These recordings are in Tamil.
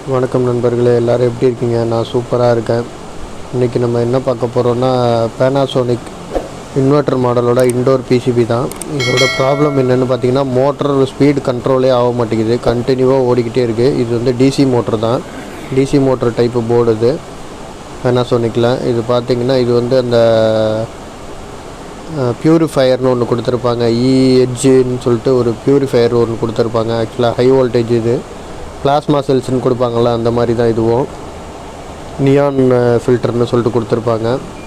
வணக்கம் நண்பர்களே எல்லோரும் எப்படி இருக்கீங்க நான் சூப்பராக இருக்கேன் இன்றைக்கி நம்ம என்ன பார்க்க போகிறோம்னா பேனாசோனிக் இன்வெர்ட்டர் மாடலோட இன்டோர் பிசிபி தான் இதோட ப்ராப்ளம் என்னென்னு பார்த்தீங்கன்னா மோட்டர் ஸ்பீடு கண்ட்ரோலே ஆக மாட்டேங்குது கண்டினியூவாக ஓடிக்கிட்டே இருக்குது இது வந்து டிசி மோட்டர் தான் டிசி மோட்டர் டைப்பு போர்டு இது பேனாசோனிக்கில் இது பார்த்தீங்கன்னா இது வந்து அந்த ப்யூரிஃபையர்னு ஒன்று கொடுத்துருப்பாங்க இஎட்ஜுன்னு சொல்லிட்டு ஒரு ப்யூரிஃபையர் ஒன்று கொடுத்துருப்பாங்க ஆக்சுவலாக ஹை வோல்டேஜ் இது பிளாஸ்மா செல்ஸ்னு கொடுப்பாங்கள்ல அந்த மாதிரி தான் இதுவும் நியான் ஃபில்டர்னு சொல்லிட்டு கொடுத்துருப்பாங்க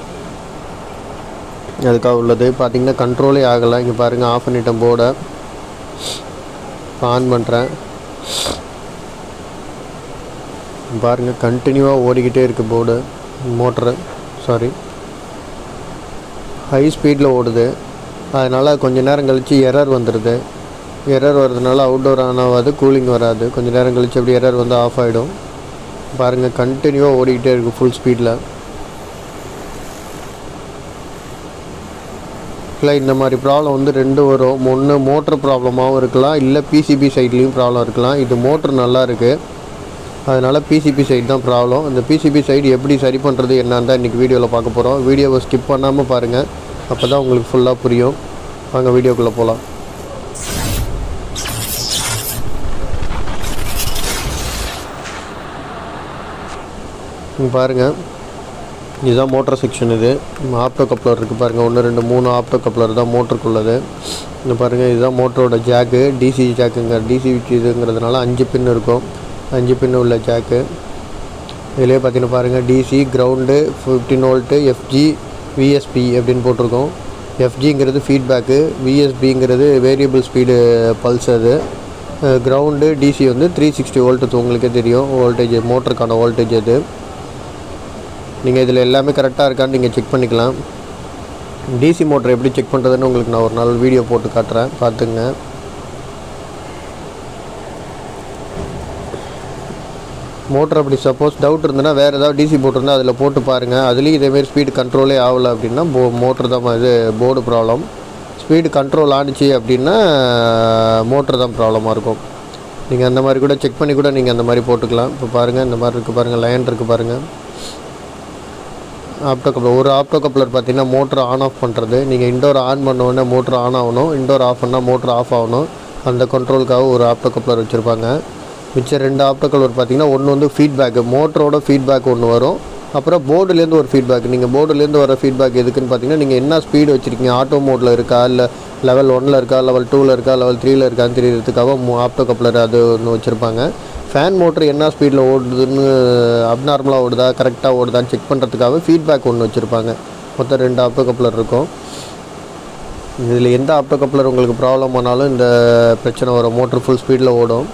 அதுக்காக உள்ளது பார்த்தீங்கன்னா கண்ட்ரோலே ஆகலை இங்கே பாருங்கள் ஆஃப் பண்ணிட்டேன் போர்டை ஆன் பண்ணுறேன் பாருங்கள் கண்டினியூவாக ஓடிக்கிட்டே இருக்குது போர்டு மோட்ரு சாரி ஹை ஸ்பீடில் ஓடுது அதனால் கொஞ்ச நேரம் கழித்து எரர் வந்துடுது எரர் வர்றதுனால அவுட்டோர் ஆன் ஆகாது கூலிங் வராது கொஞ்ச நேரம் கழித்து அப்படி எரர் வந்து ஆஃப் ஆகிடும் பாருங்கள் கண்டினியூவாக ஓடிக்கிட்டே இருக்குது ஃபுல் ஸ்பீடில் இல்லை இந்த மாதிரி ப்ராப்ளம் வந்து ரெண்டு வரும் ஒன்று மோட்ரு ப்ராப்ளமாகவும் இருக்கலாம் இல்லை பிசிபி சைட்லேயும் ப்ராப்ளம் இருக்கலாம் இது மோட்ரு நல்லா இருக்குது அதனால் பிசிபி சைடு தான் ப்ராப்ளம் இந்த பிசிபி சைடு எப்படி சரி பண்ணுறது என்னன்னு தான் இன்றைக்கி வீடியோவில் பார்க்க போகிறோம் வீடியோவை ஸ்கிப் பண்ணாமல் பாருங்கள் அப்போ தான் உங்களுக்கு ஃபுல்லாக புரியும் வாங்க வீடியோக்குள்ளே போகலாம் பாருங்கள் இதுதான் மோட்டர் செக்ஷன் இது ஆப்டோ கப்ளர் இருக்குது பாருங்கள் ஒன்று ரெண்டு மூணு ஆப்டோ கப்ளர் தான் மோட்டருக்குள்ளது இங்கே பாருங்கள் இதுதான் மோட்டரோட ஜாக்கு டிசி ஜாக்குங்க டிசி இதுங்கிறதுனால அஞ்சு பின் இருக்கும் அஞ்சு பின் உள்ள ஜாக்கு இதிலே பார்த்தீங்கன்னா பாருங்கள் DC ground fifteen volt FG VSP அப்படின்னு போட்டிருக்கோம் எஃப்ஜிங்கிறது ஃபீட்பேக்கு விஎஸ்பிங்கிறது வேரியபிள் ஸ்பீடு பல்ஸ் அது கிரவுண்டு டிசி வந்து த்ரீ சிக்ஸ்டி வோல்ட்டு உங்களுக்கே தெரியும் வோல்டேஜ் மோட்டருக்கான வோல்டேஜ் அது நீங்கள் இதில் எல்லாமே கரெக்டாக இருக்கான்னு நீங்கள் செக் பண்ணிக்கலாம் டிசி மோட்டர் எப்படி செக் பண்ணுறதுன்னு உங்களுக்கு நான் ஒரு நாள் வீடியோ போட்டு காட்டுறேன் பார்த்துங்க மோட்டர் அப்படி சப்போஸ் டவுட் இருந்ததுன்னா வேறு ஏதாவது டிசி போட்டிருந்தா அதில் போட்டு பாருங்கள் அதுலேயும் இதேமாரி ஸ்பீடு கண்ட்ரோலே ஆகலை அப்படின்னா போ மோட்ரு தான் இது போர்டு ப்ராப்ளம் ஸ்பீடு கண்ட்ரோல் ஆணுச்சு அப்படின்னா மோட்ரு தான் ப்ராப்ளமாக இருக்கும் நீங்கள் அந்த மாதிரி கூட செக் பண்ணி கூட நீங்கள் அந்த மாதிரி போட்டுக்கலாம் இப்போ பாருங்கள் இந்த மாதிரி இருக்குது பாருங்கள் லைன் இருக்குது பாருங்கள் ஆப்டோ கப்ளர் ஒரு ஆப்டோ கப்ளர் பார்த்தீங்கன்னா மோட்ரு ஆன் ஆஃப் பண்ணுறது நீங்கள் இண்டோர் ஆன் பண்ண உடனே மோட்ரு ஆன் ஆகணும் இண்டோர் ஆஃப் பண்ணால் மோட்ரு ஆஃப் ஆகணும் அந்த கண்ட்ரோலுக்காக ஒரு ஆப்டோ கப்ளர் வச்சுருப்பாங்க மிச்சம் ரெண்டு ஆப்டோ கப்ளர் பார்த்தீங்கன்னா ஒன்று வந்து ஃபீட்பேக்கு மோட்டரோட ஃபீட்பேக் ஒன்று வரும் அப்புறம் போர்டுலேருந்து ஒரு ஃபீட்பேக் நீங்கள் போர்டுலேருந்து வர ஃபீட்பேக் எதுக்குன்னு பார்த்தீங்கன்னா நீங்கள் என்ன ஸ்பீடு வச்சுருக்கீங்க ஆட்டோ மோடில் இருக்கா இல்லை லெவல் ஒனில் இருக்கா லெவல் டூவில் இருக்கா லெவல் த்ரீயில் இருக்கான்னு தெரியறதுக்காக ஆப்டோ கப்ளர் அது ஒன்று வச்சுருப்பாங்க ஃபேன் மோட்ரு என்ன ஸ்பீடில் ஓடுதுன்னு அப்நார்மலாக ஓடுதா கரெக்டாக ஓடுதான்னு செக் பண்ணுறதுக்காக ஃபீட்பேக் ஒன்று வச்சுருப்பாங்க மொத்தம் ரெண்டு ஆப்டோ கப்ளர் இருக்கும் இதில் எந்த ஆப்டோ கப்ளர் உங்களுக்கு ப்ராப்ளம் ஆனாலும் இந்த பிரச்சனை வரும் மோட்ரு ஃபுல் ஸ்பீடில் ஓடும்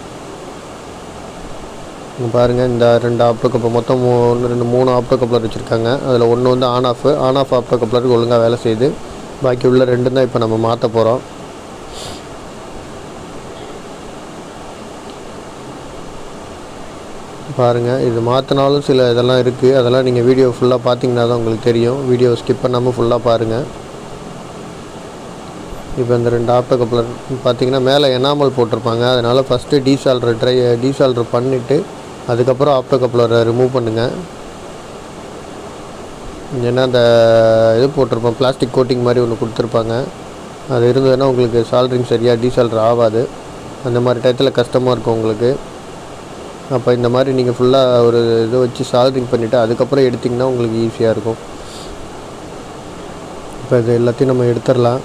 இங்கே பாருங்கள் இந்த ரெண்டு ஆப்டோ கப்ளர் மொத்தம் ஒன்று ரெண்டு மூணு ஆப்டோ கப்ளர் வச்சுருக்காங்க அதில் ஒன்று வந்து on off on off opto கப்ளருக்கு ஒழுங்காக வேலை செய்யுது பாக்கி உள்ள ரெண்டு தான் இப்போ நம்ம மாற்ற போகிறோம் பாருங்கள் இது மாற்றினாலும் சில இதெல்லாம் இருக்குது அதெல்லாம் நீங்கள் வீடியோ ஃபுல்லாக பார்த்தீங்கன்னா தான் உங்களுக்கு தெரியும் வீடியோ ஸ்கிப் பண்ணாமல் ஃபுல்லாக பாருங்கள் இப்போ இந்த ரெண்டு ஆப்டோ கப்ளர் பார்த்தீங்கன்னா மேலே எனாமல் போட்டிருப்பாங்க அதனால் ஃபஸ்ட்டு டீசால்டர் ட்ரை டீசால்டர் பண்ணிவிட்டு அதுக்கப்புறம் ஆப்டோ கப்ளரை ரிமூவ் பண்ணுங்கள் ஏன்னா அந்த இது போட்டிருப்போம் பிளாஸ்டிக் கோட்டிங் மாதிரி ஒன்று கொடுத்துருப்பாங்க அது இருந்ததுன்னா உங்களுக்கு சால்ட்ரிங் சரியாக டீசால்டர் ஆகாது அந்த மாதிரி டயத்தில் கஷ்டமாக இருக்கும் உங்களுக்கு அப்போ இந்த மாதிரி நீங்கள் ஃபுல்லாக ஒரு இது வச்சு சால்ட்ரிங் பண்ணிவிட்டு அதுக்கப்புறம் எடுத்திங்கன்னா உங்களுக்கு ஈஸியாக இருக்கும் இப்போ இது எல்லாத்தையும் நம்ம எடுத்துடலாம்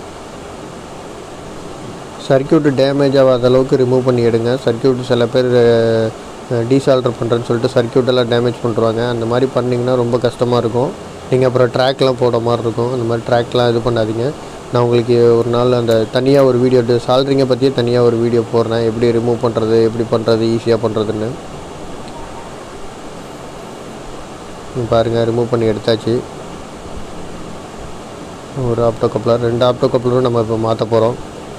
சர்க்கியூட் டேமேஜ் ஆகாத அளவுக்கு ரிமூவ் பண்ணி எடுங்க சர்க்கியூட் சில பேர் டீசால்டர் பண்ணுறேன்னு சொல்லிட்டு சர்க்கியூட் எல்லாம் டேமேஜ் பண்ணுறாங்க அந்த மாதிரி பண்ணிங்கன்னா ரொம்ப கஷ்டமாக இருக்கும் நீங்கள் அப்புறம் ட்ராக்லாம் போட மாதிரி இருக்கும் அந்த மாதிரி ட்ராக்லாம் இது பண்ணாதீங்க நான் உங்களுக்கு ஒரு நாள் அந்த தனியாக ஒரு வீடியோ சால்ட்ரிங்கை பற்றியே தனியாக ஒரு வீடியோ போடுறேன் எப்படி ரிமூவ் பண்ணுறது எப்படி பண்ணுறது ஈஸியாக பண்ணுறதுன்னு பாருங்கள் ரிமூவ் பண்ணி எடுத்தாச்சு ஒரு ஆப்டோ கப்ளர் ரெண்டு ஆப்டோ கப்ளரும் நம்ம இப்போ மாற்ற போகிறோம்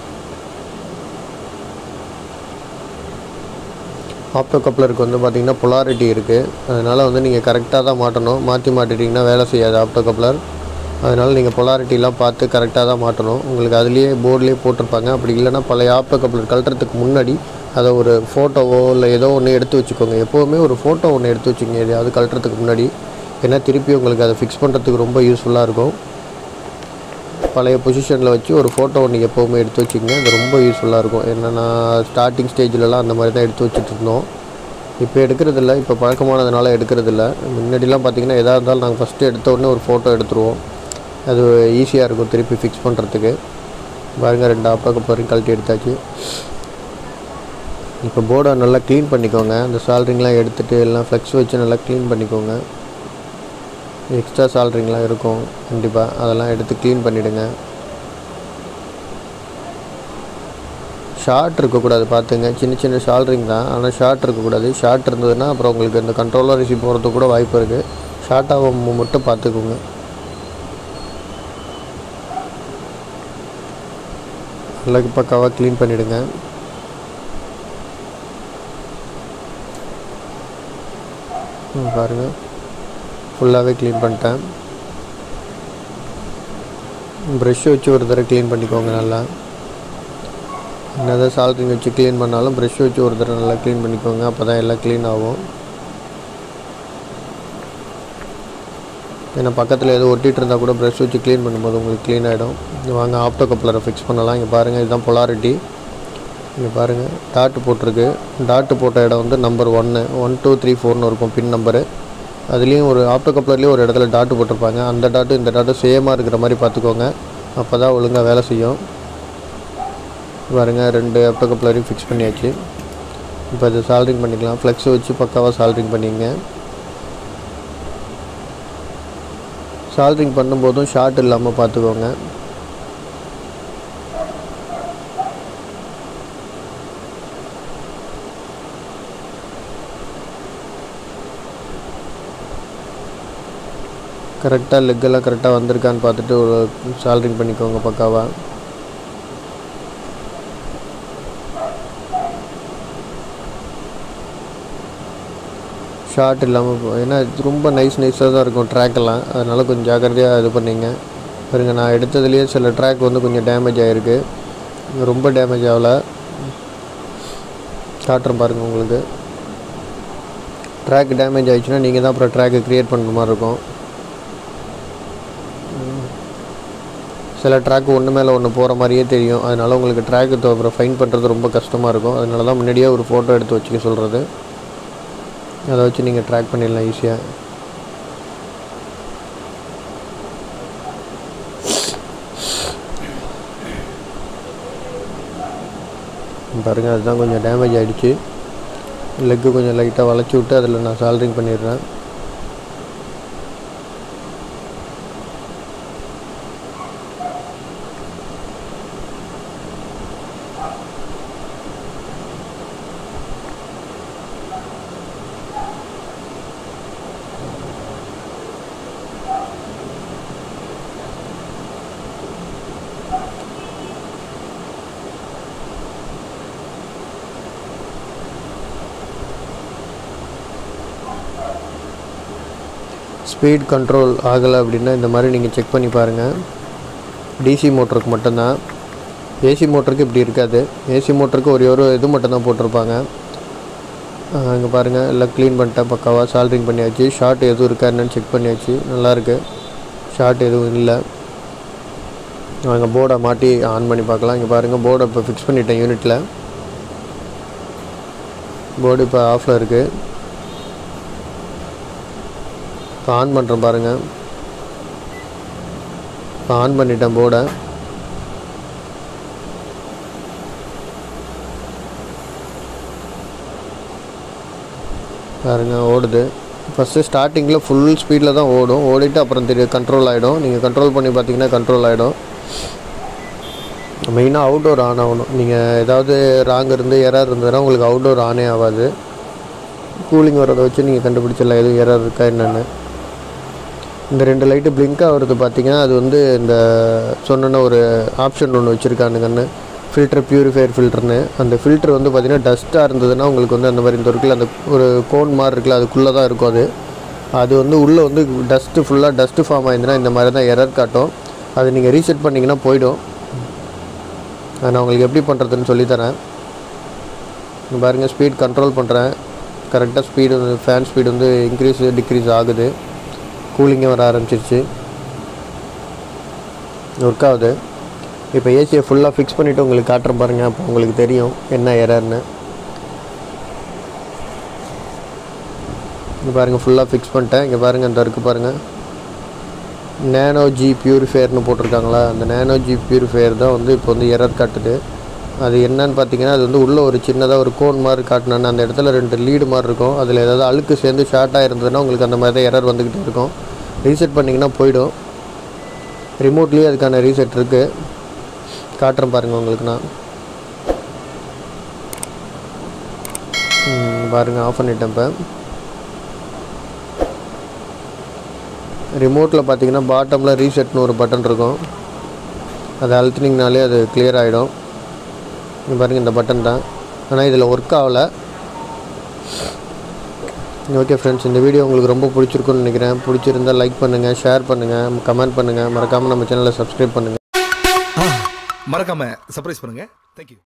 ஆப்டோ கப்ளருக்கு வந்து பார்த்திங்கன்னா பொலாரிட்டி இருக்குது அதனால் வந்து நீங்கள் கரெக்டாக தான் மாட்டணும் மாற்றி மாட்டிட்டிங்கன்னா வேலை செய்யாது ஆப்டோ கப்ளர் அதனால் நீங்கள் பொலாரிட்டிலாம் பார்த்து கரெக்டாக தான் மாட்டணும் உங்களுக்கு அதுலேயே போர்ட்லேயே போட்டிருப்பாங்க அப்படி இல்லைன்னா பழைய ஆப்டோ கப்ளர் கழட்டுறதுக்கு முன்னாடி அதை ஒரு ஃபோட்டோவோ இல்லை ஏதோ ஒன்று எடுத்து வச்சுக்கோங்க எப்போவுமே ஒரு ஃபோட்டோ ஒன்று எடுத்து வச்சுக்கோங்க எதையாவது கழட்டுறதுக்கு முன்னாடி ஏன்னா திருப்பி உங்களுக்கு அதை ஃபிக்ஸ் பண்ணுறதுக்கு ரொம்ப யூஸ்ஃபுல்லாக இருக்கும் பழைய பொசிஷனில் வச்சு ஒரு ஃபோட்டோ ஒன்று எப்போவுமே எடுத்து வச்சுக்கோங்க அது ரொம்ப யூஸ்ஃபுல்லாக இருக்கும் என்னென்னா ஸ்டார்டிங் ஸ்டேஜ்லலாம் அந்த மாதிரி தான் எடுத்து வச்சுட்டு இருந்தோம் இப்போ எடுக்கிறதில்ல இப்போ பழக்கமானதுனால எடுக்கிறதில்ல முன்னாடிலாம் பார்த்தீங்கன்னா எதாக இருந்தாலும் நாங்கள் ஃபஸ்ட்டு எடுத்த உடனே ஒரு ஃபோட்டோ எடுத்துருவோம் அது ஈஸியாக இருக்கும் திருப்பி ஃபிக்ஸ் பண்ணுறதுக்கு பாருங்கள் ரெண்டு ஆப்பாக்கு வரைக்கும் கழட்டி எடுத்தாச்சு இப்போ போர்டை நல்லா க்ளீன் பண்ணிக்கோங்க அந்த சால்ட்ரிங்லாம் எடுத்துகிட்டு எல்லாம் ஃப்ளெக்ஸ் வச்சு நல்லா க்ளீன் பண்ணிக்கோங்க எக்ஸ்ட்ரா சால்ட்ரிங்லாம் இருக்கும் கண்டிப்பாக அதெல்லாம் எடுத்து க்ளீன் பண்ணிவிடுங்க ஷார்ட் இருக்கக்கூடாது பார்த்துங்க சின்ன சின்ன ஷால்ட்ரிங் தான் ஆனால் ஷார்ட் இருக்கக்கூடாது ஷார்ட் இருந்ததுன்னா அப்புறம் உங்களுக்கு இந்த கண்ட்ரோலர் ரிசீவ் போகிறதுக்கு கூட வாய்ப்பு இருக்குது ஷார்ட்டாக மட்டும் பார்த்துக்கோங்க நல்லா பக்காவாக க்ளீன் பண்ணிவிடுங்க ம், பாருங்க ஃபுல்லாகவே க்ளீன் பண்ணிட்டேன் ப்ரெஷ் வச்சு ஒரு தடவை க்ளீன் பண்ணிக்கோங்க நல்லா என்னதான் சால்ட்ரிங் வச்சு க்ளீன் பண்ணாலும் ப்ரெஷ் வச்சு ஒரு தடவை நல்லா க்ளீன் பண்ணிக்கோங்க அப்போ தான் எல்லாம் க்ளீன் ஆகும் ஏன்னா பக்கத்தில் எதுவும் ஒட்டிகிட்டு இருந்தால் கூட ப்ரெஷ் வச்சு க்ளீன் பண்ணும்போது உங்களுக்கு க்ளீன் ஆகிடும் வாங்க ஆப்டோ கப்ளரை ஃபிக்ஸ் பண்ணலாம் இங்கே பாருங்கள் இதுதான் பொலாரிட்டி இங்கே பாருங்கள் டாட்டு போட்டிருக்கு டாட்டு போட்ட இடம் வந்து நம்பர் ஒன்று ஒன் டூ த்ரீ ஃபோர்னு இருக்கும் பின் நம்பரு அதுலேயும் ஒரு ஆப்டோ கப்ளர்லேயும் ஒரு இடத்துல டாட்டு போட்டிருப்பாங்க அந்த டாட்டு இந்த டாட்டு சேமாக இருக்கிற மாதிரி பார்த்துக்கோங்க அப்போ தான் ஒழுங்காக வேலை செய்யும் பாருங்க ரெண்டு ஆப்டோ கப்ளரையும் ஃபிக்ஸ் பண்ணியாச்சு இப்போ இது சால்ட்ரிங் பண்ணிக்கலாம் ஃப்ளெக்ஸ் வச்சு பக்காவாக சால்ட்ரிங் பண்ணிங்க சால்ட்ரிங் பண்ணும்போதும் ஷார்ட் இல்லாமல் பார்த்துக்கோங்க கரெக்டாக லெக்கெல்லாம் கரெக்டாக வந்திருக்கான்னு பார்த்துட்டு ஒரு சால்ட்ரிங் பண்ணிக்கோங்க பக்காவாக ஷார்ட் இல்லாமல் போ- ஏன்னா இது ரொம்ப நைஸ் நைஸாக தான் இருக்கும் track எல்லாம் அதனால் கொஞ்சம் ஜாக்கிரதையாக இது பண்ணிங்க பாருங்க நான் எடுத்ததுலேயே சில ட்ராக் வந்து கொஞ்சம் டேமேஜ் ஆகிருக்கு ரொம்ப டேமேஜ் ஆகலை காட்டுறேன் பாருங்கள் உங்களுக்கு ட்ராக் டேமேஜ் ஆயிடுச்சுன்னா நீங்கள் தான் அப்புறம் ட்ராக்கை க்ரியேட் பண்ணுற மாதிரி இருக்கும் ம். சில ட்ராக் ஒன்று மேலே ஒன்று போகிற மாதிரியே தெரியும் அதனால் உங்களுக்கு ட்ராக்கு அப்புறம் ஃபைன் பண்ணுறது ரொம்ப கஷ்டமாக இருக்கும் அதனால தான் முன்னாடியே ஒரு ஃபோட்டோ எடுத்து வச்சுக்க சொல்கிறது அதை வச்சு நீங்கள் ட்ராக் பண்ணிடலாம் ஈஸியாக பாருங்கள் அதுதான் கொஞ்சம் டேமேஜ் ஆகிடுச்சு லெக்கு கொஞ்சம் லைட்டாக வளைச்சி விட்டு அதில் நான் சால்ட்ரிங் பண்ணிடுறேன் ஸ்பீட் கண்ட்ரோல் ஆகலை அப்படின்னா இந்த மாதிரி நீங்கள் செக் பண்ணி பாருங்கள் டிசி மோட்டருக்கு மட்டும்தான் ஏசி மோட்டருக்கு இப்படி இருக்காது ஏசி மோட்டருக்கு ஒரே ஒரு இது மட்டும்தான் போட்டிருப்பாங்க அங்கே பாருங்கள் எல்லாம் க்ளீன் பண்ணிட்டேன் பக்காவாக சால்ட்ரிங் பண்ணியாச்சு ஷார்ட் எதுவும் இருக்கா என்னன்னு செக் பண்ணியாச்சு நல்லாயிருக்கு ஷார்ட் எதுவும் இல்லை அங்கே போர்டை மாட்டி ஆன் பண்ணி பார்க்கலாம் இங்கே பாருங்கள் போர்டை இப்போ ஃபிக்ஸ் பண்ணிட்டேன் யூனிட்டில் போர்டு இப்போ ஆஃபில் இருக்குது இப்போ ஆன் பண்ணுறேன் பாருங்கள் இப்போ ஆன் பண்ணிட்டேன் போர்டை பாருங்க ஓடுது ஃபஸ்ட்டு ஸ்டார்டிங்கில் ஃபுல் ஸ்பீடில் தான் ஓடும் ஓடிட்டு அப்புறம் தெரியும் கண்ட்ரோல் ஆகிடும் நீங்கள் கண்ட்ரோல் பண்ணி பார்த்தீங்கன்னா கண்ட்ரோல் ஆகிடும் மெயினாக அவுட்டோர் ஆன் ஆகணும் நீங்கள் ஏதாவது ராங் இருந்து எரர் இருந்ததுன்னா உங்களுக்கு அவுட்டோர் ஆனே ஆகாது கூலிங் வரதை வச்சு நீங்கள் கண்டுபிடிச்சிடலாம் எதுவும் எரர் இருக்கா என்னென்னு இந்த ரெண்டு லைட்டு பிளிங்க் ஆகிறது பார்த்தீங்கன்னா அது வந்து இந்த சொன்ன ஒரு ஆப்ஷன் ஒன்று வச்சுருக்கானுங்கன்னு ஃபில்டர் பியூரிஃபையர் ஃபில்டர்னு அந்த ஃபில்டர் வந்து பார்த்தீங்கன்னா டஸ்ட்டாக இருந்ததுன்னா உங்களுக்கு வந்து அந்த மாதிரி இந்த இருக்குல்ல அந்த ஒரு கோன் மாதிரி இருக்குல்ல அதுக்குள்ளே தான் இருக்கும் அது அது வந்து உள்ளே வந்து டஸ்ட்டு ஃபுல்லாக டஸ்ட்டு ஃபார்ம் ஆயிருந்துன்னா இந்த மாதிரி தான் எரர் காட்டும் அது நீங்கள் ரீசெட் பண்ணிங்கன்னா போயிடும் அதை நான் உங்களுக்கு எப்படி பண்ணுறதுன்னு சொல்லித்தரேன் இங்க பாருங்கள் ஸ்பீட் கண்ட்ரோல் பண்ணுறேன் கரெக்டாக ஸ்பீடு வந்து ஃபேன் ஸ்பீடு வந்து இன்க்ரீஸ் டிக்ரீஸ் ஆகுது கூலிங்கே வர ஆரம்பிச்சிருச்சு ஒர்க் ஆகுது இப்போ ஏசியை ஃபுல்லாக ஃபிக்ஸ் பண்ணிவிட்டு உங்களுக்கு காட்டுறேன் பாருங்கள் அப்போ உங்களுக்கு தெரியும் என்ன எரர்னு இங்கே பாருங்கள் ஃபுல்லாக ஃபிக்ஸ் பண்ணிட்டேன் இங்கே பாருங்கள் இந்த இருக்குது பாருங்கள் நேனோ ஜி பியூரிஃபையர்னு போட்டிருக்காங்களா அந்த நேனோ ஜி பியூரிஃபையர் தான் வந்து இப்போ வந்து எரர் காட்டுது அது என்னன்னு பார்த்தீங்கன்னா அது வந்து உள்ளே ஒரு சின்னதாக ஒரு கோன் மாதிரி காட்டினான்னு அந்த இடத்துல ரெண்டு லீடு மாதிரி இருக்கும் அதில் ஏதாவது அழுக்கு சேர்ந்து ஷார்ட்டாக இருந்ததுன்னா உங்களுக்கு அந்த மாதிரி தான் எரர் வந்துக்கிட்டே இருக்கும் ரீசெட் பண்ணிங்கன்னா போயிடும் ரிமோட்லேயே அதுக்கான ரீசெட் இருக்குது காட்டுறேன் பாருங்கள் உங்களுக்கு நான் ம், பாருங்கள் ஆஃப் பண்ணிட்டேன் இப்போ ரிமோட்டில் பார்த்தீங்கன்னா பாட்டமில் ரீசெட்னு ஒரு பட்டன் இருக்கும் அதை அழுத்தினீங்கனாலே அது clear ஆகிடும் இங்கே பாருங்கள் இந்த பட்டன் தான் ஆனால் இதில் ஒர்க் ஆகலை ஓகே ஃப்ரெண்ட்ஸ் இந்த வீடியோ உங்களுக்கு ரொம்ப பிடிச்சிருக்குன்னு நினைக்கிறேன் பிடிச்சிருந்தா லைக் பண்ணுங்கள் ஷேர் பண்ணுங்கள் கமெண்ட் பண்ணுங்கள் மறக்காமல் நம்ம சேனலை சப்ஸ்கிரைப் பண்ணுங்கள் மறக்காம சர்ப்ரைஸ் பண்ணுங்க தேங்க்யூ